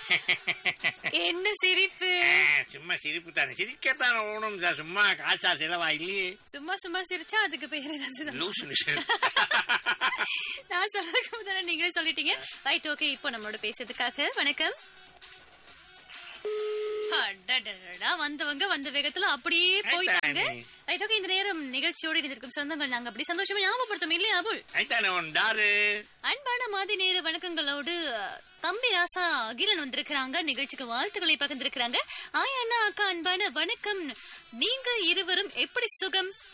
என்ன சிரிப்பு ஆ, சும்மா சிரிப்பு தானே சிரிக்கத்தானே ஓணும் சார் சும்மா காசா செலவா இல்லையே சும்மா சும்மா சிரிச்சா அதுக்கு பேர் ஏதாச்சும் லூசு நான் சொல்றதுக்கு முதல்ல நீங்களே சொல்லிட்டீங்க ரைட் ஓகே இப்போ நம்மளோட பேசுறதுக்காக வணக்கம் அடடடடா, வந்தவங்க வந்த வேகத்துல அப்படியே போயிட்டாங்க அதானே. ரைட் ஓகே இந்த நேரம் நிகழ்ச்சியோடு இருந்திருக்கும் சொந்தங்கள் நாங்க அப்படி சந்தோஷமா ஞாபகப்படுத்தோம் இல்லையா அபுல் ஐத்தானே உன் டாரு அன்பான மாதி நேர வணக்கங்களோடு தம்பி ராசா அகிலன் வந்திருக்கிறாங்க நிகழ்ச்சிக்கு வாழ்த்துக்களை பகிர்ந்திருக்கிறாங்க ஆயா அண்ணா அக்கா அன்பான வணக்கம் நீங்க இருவரும் எப்படி சுகம்